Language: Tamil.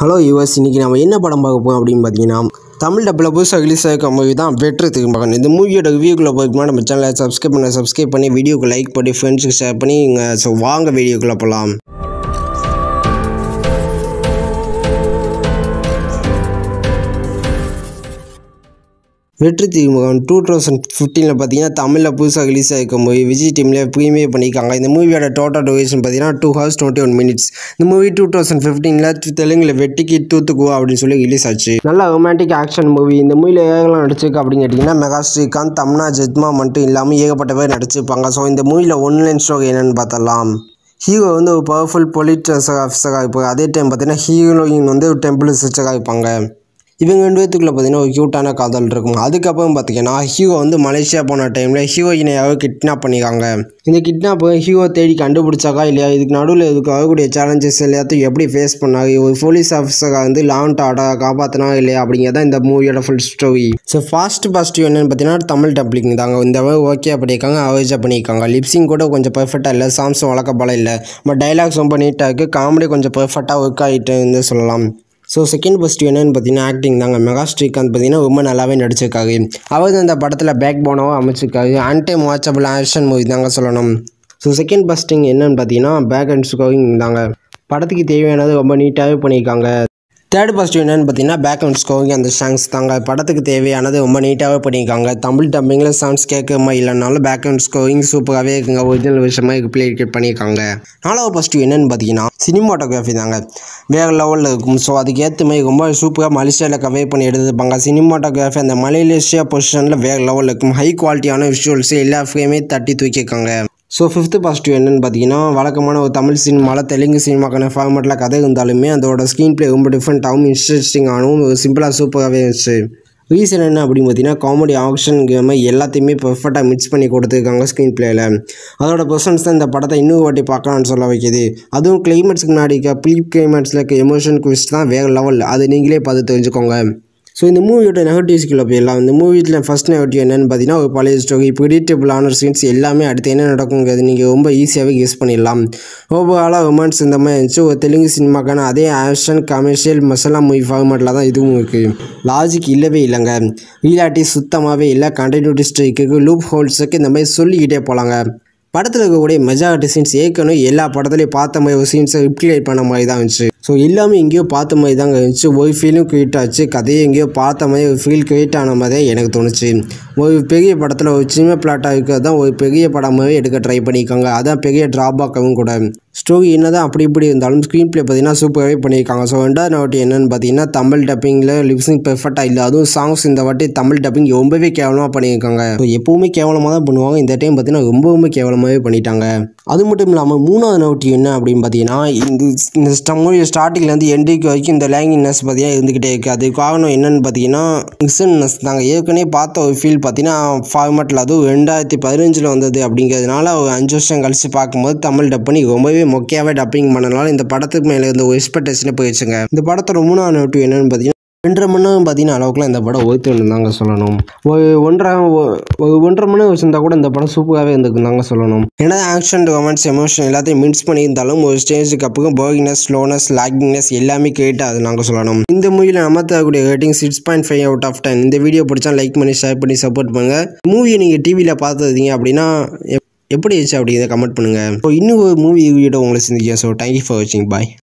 ஹலோ யுவஸ் இன்னைக்கு நம்ம என்ன படம் பார்க்க போகிறோம் அப்படின்னு பார்த்தீங்கன்னா தமிழ் டப்பில் புதுசாக ரிலீஸ் ஆகிருக்க மூவி தான் வெற்றி திரும்பகன் இந்த மூவியோட ரிவ்யூக்குள்ளே போய்க்குமா நம்ம சேனலை சப்ஸ்கிரைப் பண்ண சப்ஸ்கிரைப் பண்ணி வீடியோக்கு லைக் பண்ணி ஃப்ரெண்ட்ஸுக்கு ஷேர் பண்ணி ஸோ வாங்க வீடியோக்குள்ளே போகலாம் வெற்றி திருமுகம் டூ தௌசண்ட் ஃபிஃப்டீனில் பார்த்தீங்கன்னா தமிழில் புதுசாக ரிலீஸ் ஆகிருக்க மூவி விஜய் டீமில் ப்ரீமியர் பண்ணியிருக்காங்க இந்த மூவியோட டோட்டல் டூரேஷன் பார்த்தீங்கன்னா two hours twenty one minutes இந்த மூவி டூ தௌசண்ட் ஃபிஃப்டீனில் தெலுங்கில் வெட்டிக்கு தூத்துக்குவா அப்படின்னு சொல்லி ரிலீஸ் ஆச்சு நல்ல ரொமான்டிக் ஆக்ஷன் மூவி இந்த மூவியில் ஏகலாம் நடிச்சிருக்கு அப்படின்னு கேட்டிங்கன்னா மெகா ஸ்ரீகாந்த் தம்னா ஜெத்மா மட்டும் இல்லாமல் ஏகப்பட்ட பேர் நடிச்சிருப்பாங்க ஸோ இந்த மூவியில் ஒன்லைன் ஸ்டோரி என்னென்னு பார்த்தலாம் ஹீரோ வந்து ஒரு பவர்ஃபுல் போலீஸ் ஆஃபீஸராக இருப்பாங்க அதே டைம் பார்த்தீங்கன்னா ஹீரோயின் வந்து ஒரு டெம்பிள் சிஸ்டராக இருப்பாங்க இவங்க ரெண்டு பேத்துக்குள்ள பார்த்தீங்கன்னா ஒரு க்யூட்டான காதல் இருக்கும் அதுக்கப்புறம் பார்த்தீங்கன்னா ஹீரோ வந்து மலேசியா போன டைமில் ஹீரோயினை யாரோ கிட்னாப் பண்ணிக்காங்க இந்த கிட்னாப் ஹீரோ தேடி கண்டுபிடிச்சாக்கா இல்லையா இதுக்கு நடுவில் இதுக்கு வரக்கூடிய சேலஞ்சஸ் எல்லாத்தையும் எப்படி ஃபேஸ் பண்ணாங்க ஒரு போலீஸ் ஆஃபீஸராக வந்து லாண்ட் ஆர்டர் காப்பாற்றினா இல்லையா அப்படிங்கிறத இந்த மூவியோட full story so fast positive என்னன்னு பார்த்தீங்கன்னா தமிழ் டப்ளிங் தாங்க இந்த ஓகே பண்ணியிருக்காங்க அவரேஜாக பண்ணியிருக்காங்க லிப்ஸிங் கூட கொஞ்சம் பெர்ஃபெக்டாக இல்லை சாங்ஸ் வழக்க போல இல்லை பட் டைலாக்ஸ் ரொம்ப நீட்டாக இருக்குது காமெடி கொஞ்சம் பெர்ஃபெக்டாக ஒர்க் ஆகிட்டு சொல்லலாம் ஸோ செகண்ட் ஃபஸ்ட்டு என்னென்னு பார்த்தீங்கன்னா ஆக்டிங் தாங்க மெகா ஸ்ரீகாந்த் பார்த்தீங்கன்னா ரொம்ப நல்லாவே நடிச்சிருக்காரு அவர் அந்த படத்தில் பேக் போனாவும் அமைச்சிருக்காரு அன்டைம் வாட்சபிள் ஆக்ஷன் மூவி தாங்க சொல்லணும் ஸோ செகண்ட் ஃபஸ்ட்டிங் என்னென்னு பார்த்தீங்கன்னா பேக் அண்ட் ஸ்கோரிங் தாங்க படத்துக்கு தேவையானது ரொம்ப நீட்டாகவே பண்ணியிருக்காங்க தேர்ட் ஃபஸ்ட்டு என்னென்னு பார்த்தீங்கன்னா பேக் அண்ட் ஸ்கோரிங் அந்த சாங்ஸ் தாங்க படத்துக்கு தேவையானது ரொம்ப நீட்டாகவே பண்ணியிருக்காங்க தமிழ் டப்பிங்கில் சாங்ஸ் கேட்காம இல்லைனாலும் பேக் அண்ட் ஸ்கோரிங் சூப்பராகவே இருக்குங்க ஒரிஜினல் விஷயமாக ப்ளே பண்ணியிருக்காங்க நாலாவது ஃபஸ்ட்டு என்னென்னு பார்த்தீங்கன்னா சினிமாட்டோகிராஃபி தாங்க வேறு லெவலில் இருக்கும் ஸோ அதுக்கேற்ற மாதிரி ரொம்ப சூப்பராக மலேசியாவில் கவே பண்ணி எடுத்துருப்பாங்க சினிமாட்டோகிராஃபி அந்த மலேசியா பொசிஷனில் வேறு லெவலில் இருக்கும் ஹை குவாலிட்டியான விஷுவல்ஸ் எல்லா ஃப்ரேமே தட்டி தூக்கியிருக்காங்க ஸோ ஃபிஃப்த்து பாசிட்டிவ் என்னென்னு பார்த்தீங்கன்னா வழக்கமான ஒரு தமிழ் சினிமாவில் தெலுங்கு சினிமாக்கான ஃபார்மேட்டில் கதை இருந்தாலுமே அதோட ஸ்க்ரீன் ப்ளே ரொம்ப டிஃப்ரெண்ட்டாகவும் இன்ட்ரெஸ்டிங்காகவும் சிம்பிளாக சூப்பராகவே இருந்துச்சு ரீசன் என்ன அப்படின்னு பார்த்தீங்கன்னா காமெடி ஆக்ஷன் கேமை எல்லாத்தையுமே பெர்ஃபெக்டாக மிக்ஸ் பண்ணி கொடுத்துருக்காங்க ஸ்க்ரீன் பிளேயில் அதோட பர்சன்ஸ் தான் இந்த படத்தை இன்னொரு வாட்டி பார்க்கலாம்னு சொல்ல வைக்கிது அதுவும் கிளைமேட்ஸ்க்கு முன்னாடி இருக்க ப்ளீ கிளைமேட்ஸில் இருக்க எமோஷன் குவிஸ்ட் தான் வேறு லெவல் அது நீங்களே பார்த்து தெரிஞ்சுக்கோங்க ஸோ இந்த மூவியோட நெகட்டிவ்ஸ்குள்ள போயிடலாம் இந்த மூவியில் ஃபஸ்ட் நெகட்டிவ் என்னென்னு பார்த்தீங்கன்னா ஒரு பழைய ஸ்டோரி ப்ரிடிக்டபிளான சீன்ஸ் எல்லாமே அடுத்து என்ன நடக்குங்கிறது நீங்கள் ரொம்ப ஈஸியாகவே கெஸ் பண்ணிடலாம் ஓவராலாக ரொமான்ஸ் இந்த மாதிரி இருந்துச்சு ஒரு தெலுங்கு சினிமாக்கான அதே ஆக்ஷன் கமர்ஷியல் மசாலா மூவி ஃபார்மேட்டில் தான் இதுவும் இருக்குது லாஜிக் இல்லவே இல்லைங்க ரீலாட்டி சுத்தமாகவே இல்லை கண்டினியூட்டி ஸ்ட்ரைக்கு லூப் ஹோல்ஸுக்கு இந்த மாதிரி சொல்லிக்கிட்டே போகலாங்க படத்தில் இருக்கக்கூடிய மெஜாரிட்டி சீன்ஸ் ஏற்கனவே எல்லா படத்துலையும் பார்த்த மாதிரி ஒரு சீன்ஸை ரிப்ளிகேட் பண்ண மாதிரி தான் இருந்துச்சு ஸோ எல்லாமே எங்கேயோ பார்த்த மாதிரி தாங்க இருந்துச்சு ஒரு ஃபீலும் கிரியேட் ஆச்சு கதையை எங்கேயோ பார்த்த மாதிரி ஒரு ஃபீல் கிரியேட் ஆன மாதிரியே எனக்கு தோணுச்சு ஒரு பெரிய படத்தில் ஒரு சின்ன பிளாட்டாக இருக்கிறது தான் ஒரு பெரிய படமாகவே எடுக்க ட்ரை பண்ணியிருக்காங்க அதான் பெரிய ட்ராபேக்காகவும் கூட ஸ்டோரி என்ன தான் அப்படி இப்படி இருந்தாலும் ஸ்க்ரீன் ப்ளே பார்த்தீங்கன்னா சூப்பராகவே பண்ணியிருக்காங்க ஸோ ரெண்டாவது வாட்டி என்னென்னு பார்த்தீங்கன்னா தமிழ் டப்பிங்கில் லிப்ஸிங் பெர்ஃபெக்டாக இல்லை அதுவும் சாங்ஸ் இந்த வாட்டி தமிழ் டப்பிங் ரொம்பவே கேவலமாக பண்ணியிருக்காங்க ஸோ எப்போவுமே கேவலமாக தான் பண்ணுவாங்க இந்த டைம் பார்த்தீங்கன்னா ரொம்பவுமே கேவலமாகவே பண்ணிட்டாங்க அது மட்டும் இல்லாமல் மூணாவது நோட்டி என்ன அப்படின்னு பார்த்தீங்கன்னா இந்த இந்த மூவி ஸ்டார்டிங்லேருந்து எண்டிக்கு வரைக்கும் இந்த லேங்கினஸ் பார்த்தீங்கன்னா இருந்துக்கிட்டே இருக்குது அது காரணம் என்னென்னு பார்த்தீங்கன்னா மிக்சன்னஸ் தாங்க ஏற்கனவே பார்த்த ஒரு ஃபீல் பார்த்தீங்கன்னா ஃபார்மேட்டில் அதுவும் ரெண்டாயிரத்தி பதினஞ்சில் வந்தது அப்படிங்கிறதுனால ஒரு அஞ்சு வருஷம் கழிச்சு பார்க்கும்போது தமிழ் டப் பண்ணி ரொம்பவே மொக்கையாகவே டப்பிங் பண்ணனால இந்த படத்துக்கு மேலே இருந்த ஒரு எக்ஸ்பெக்டேஷனே போயிடுச்சுங்க இந்த படத்தோட மூணாவது நோட்டி என்னென்னு பார்த்தீங்கன்னா ரெண்டரை மணி நேரம் பார்த்தீங்கன்னா அளவுக்குலாம் இந்த படம் ஒருத்தர் தாங்க சொல்லணும் ஒரு ஒன்றரை ஒரு ஒன்றரை மணி நேரம் வச்சிருந்தா கூட இந்த படம் சூப்பராகவே இருந்திருக்கும் தாங்க சொல்லணும் ஏன்னா ஆக்ஷன் ரொமான்ஸ் எமோஷன் எல்லாத்தையும் மிக்ஸ் பண்ணியிருந்தாலும் ஒரு ஸ்டேஜுக்கு அப்புறம் போகினஸ் ஸ்லோனஸ் லாகிங்னஸ் எல்லாமே கிரியேட் ஆகுது நாங்கள் சொல்லணும் இந்த மூவியில் நம்ம தரக்கூடிய rating six point five out of ten இந்த வீடியோ பிடிச்சா லைக் பண்ணி ஷேர் பண்ணி சப்போர்ட் பண்ணுங்கள் மூவியை நீங்கள் டிவியில் பார்த்துருந்தீங்க அப்படின்னா எப்படி இருந்துச்சு அப்படிங்கிறத கமெண்ட் பண்ணுங்கள் இப்போ இன்னும் ஒரு மூவி வீடியோ உங்களை சந்திக்க ஸோ தேங்க்யூ ஃபார் வாட்சிங் பாய்